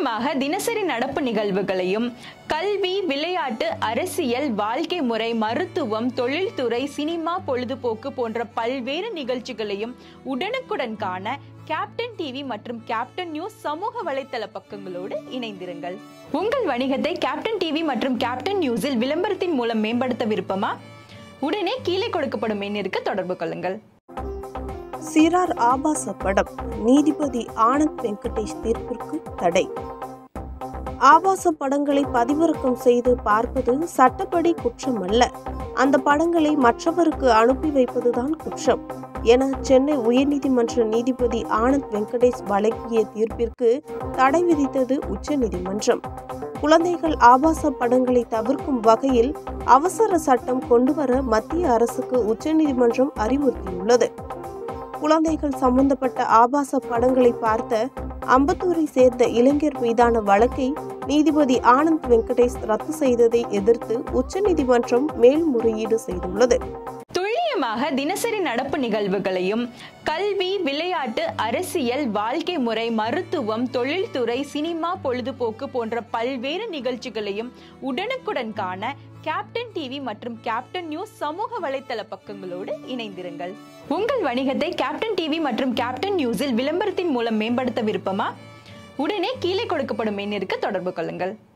துல்லியமாக தினசரி நடப்பு நிகழ்வுகளையும் கல்வி விளையாட்டு அரசியல் வாழ்க்கை முறை மருத்துவம் தொழில்துறை சினிமா பொழுதுபோக்கு போன்ற பல்வேறு நிகழ்ச்சிகளையும் உடனுக்குடன் காண கேப்டன் டிவி மற்றும் கேப்டன் நியூஸ் சமூக வலைத்தள பக்கங்களோடு இணைந்திருங்கள் உங்கள் வணிகத்தை கேப்டன் டிவி மற்றும் கேப்டன் நியூஸில் விளம்பரத்தின் மூலம் மேம்படுத்த விருப்பமா உடனே கீழே கொடுக்கப்படும் எண்ணிற்கு தொடர்பு கொள்ளுங்கள் சிறார் ஆபாச படம் நீதிபதி ஆனந்த் வெங்கடேஷ் தீர்ப்பிற்கு தடை ஆபாச படங்களை பதிவிறக்கம் செய்து பார்ப்பது சட்டப்படி குற்றம் அல்ல அந்த படங்களை மற்றவருக்கு அனுப்பி வைப்பதுதான் குற்றம் என சென்னை உயர்நீதிமன்ற நீதிபதி ஆனந்த் வெங்கடேஷ் வழங்கிய தீர்ப்பிற்கு தடை விதித்தது உச்சநீதிமன்றம் குழந்தைகள் ஆபாச படங்களை தவிர்க்கும் வகையில் அவசர சட்டம் கொண்டுவர மத்திய அரசுக்கு உச்சநீதிமன்றம் அறிவுறுத்தியுள்ளது குழந்தைகள் சம்பந்தப்பட்ட ஆபாச படங்களை பார்த்த அம்பத்தூரை சேர்ந்த இளைஞர் மீதான வழக்கை நீதிபதி ஆனந்த் வெங்கடேஷ் ரத்து செய்ததை எதிர்த்து உச்சநீதிமன்றம் மேல்முறையீடு செய்துள்ளது துல்லியமாக தினசரி நடப்பு நிகழ்வுகளையும் கல்வி விளையாட்டு அரசியல் வாழ்க்கை முறை மருத்துவம் தொழில்துறை சினிமா பொழுதுபோக்கு போன்ற பல்வேறு நிகழ்ச்சிகளையும் உடனுக்குடன் காண கேப்டன் டிவி மற்றும் கேப்டன் நியூஸ் சமூக வலைத்தள பக்கங்களோடு இணைந்திருங்கள் உங்கள் வணிகத்தை கேப்டன் டிவி மற்றும் கேப்டன் நியூஸில் விளம்பரத்தின் மூலம் மேம்படுத்த விருப்பமா உடனே கீழே கொடுக்கப்படும் எண்ணிற்கு தொடர்பு கொள்ளுங்கள்